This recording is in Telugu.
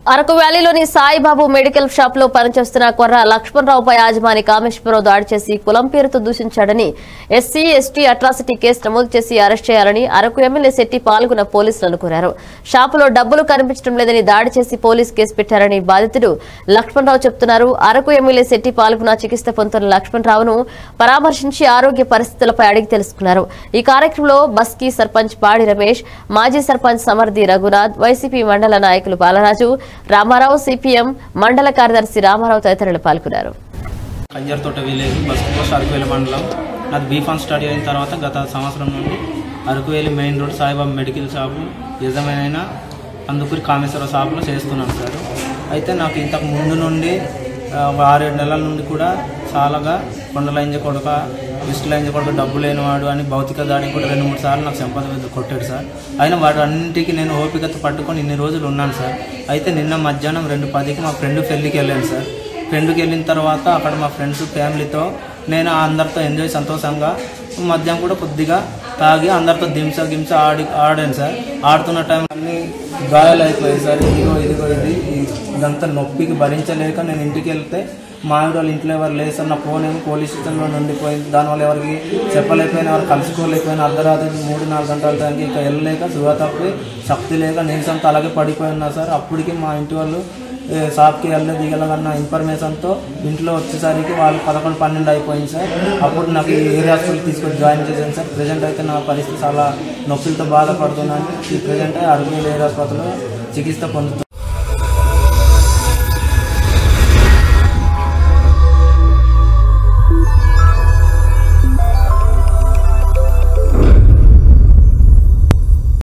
అరకు వ్యాలీలోని సాయిబాబు మెడికల్ షాప్ లో పనిచేస్తున్న కొర్ర లక్ష్మణరావుపై యాజమాని కామేశ్వరరావు దాడి చేసి కులం పేరుతో దూషించాడని ఎస్సీ ఎస్టీ అట్రాసిటీ కేసు నమోదు చేసి అరెస్ట్ చేయాలని అరకు ఎమ్మెల్యే శెట్టి పాల్గొన్న పోలీసులను కోరారు షాపులో డబ్బులు కనిపించడం లేదని దాడి చేసి పోలీసు కేసు పెట్టారని బాధితుడు లక్ష్మణరావు చెబుతున్నారు అరకు ఎమ్మెల్యే శెట్టి పాల్గొన్న చికిత్స పొందుతున్న లక్ష్మణరావును పరామర్శించి ఆరోగ్య పరిస్థితులపై అడిగి తెలుసుకున్నారు ఈ కార్యక్రమంలో బస్కీ సర్పంచ్ పాడి రమేష్ మాజీ సర్పంచ్ సమర్థి రఘునాథ్ వైసీపీ మండల నాయకులు బాలరాజు రామారావు సిపిఎం మండల కార్యదర్శి రామారావు తదితరులు పాల్గొన్నారు కంజర్తోట విలేజ్ బస్తీ పోస్ట్ అరకువేలి మండలం నాది బీఫాన్ స్టడీ అయిన తర్వాత గత సంవత్సరం నుండి Araku valley main road Saibaba medical shop యజమైన అందుకూరి కామేశ్వర షాపులో చేస్తున్నాను సార్ అయితే నాకు ఇంతకు ముందు నుండి ఆ, ఆరేడు నెలల నుండి కూడా చాలాగా కొండలైంజ కొడక ఇష్టలైంజ కొడక డబ్బు లేనివాడు అని భౌతిక దాడిని కూడా రెండు మూడు సార్లు నాకు సంపద మీద కొట్టాడు సార్ అయినా వాటి అన్నింటికి నేను ఓపికతో పట్టుకొని ఇన్ని రోజులు ఉన్నాను సార్ అయితే నిన్న మధ్యాహ్నం రెండు పదికి మా ఫ్రెండ్ పెళ్ళికి వెళ్ళాను సార్ ఫ్రెండ్కి వెళ్ళిన తర్వాత అక్కడ మా ఫ్రెండ్స్ ఫ్యామిలీతో నేను అందరితో ఎంజాయ్ సంతోషంగా మధ్యాహ్నం కూడా కొద్దిగా తాగి అందరితో దింస గింస ఆడి ఆడాను సార్ ఆడుతున్న టైం అన్ని గాయాలు అయిపోయాయి సార్ ఇదిగో ఇదిగో ఇది ఇదంతా నొప్పికి భరించలేక నేను ఇంటికి వెళ్తే మా ఆవిడ వాళ్ళ ఇంట్లో ఎవరు లేదు సార్ నా ఫోన్ ఏమో పోలీస్ స్టేషన్లో ఉండిపోయింది దానివల్ల ఎవరికి చెప్పలేకపోయినా ఎవరు కలుసుకోలేకపోయినా అర్ధరాత్రి మూడు నాలుగు గంటల టైంకి ఇంకా వెళ్ళలేక సుగా తప్పి శక్తి లేక నీరసంతో అలాగే పడిపోయి ఉన్నా సార్ అప్పటికి మా ఇంటి వాళ్ళు ఏ, షాప్కి వెళ్ళే దిగలన్న ఇన్ఫర్మేషన్తో ఇంట్లో వచ్చేసరికి వాళ్ళు పదకొండు పన్నెండు అయిపోయింది సార్ అప్పుడు నాకు ఈ ఏరియా హాస్పిటల్ తీసుకొని జాయిన్ చేశాను సార్ ప్రజెంట్ అయితే నా పరిస్థితి చాలా నొప్పులతో బాధపడుతున్నాను ఈ ప్రజెంట్ అరవై ఏరియా హాస్పిటల్లో చికిత్స పొందుతున్నాను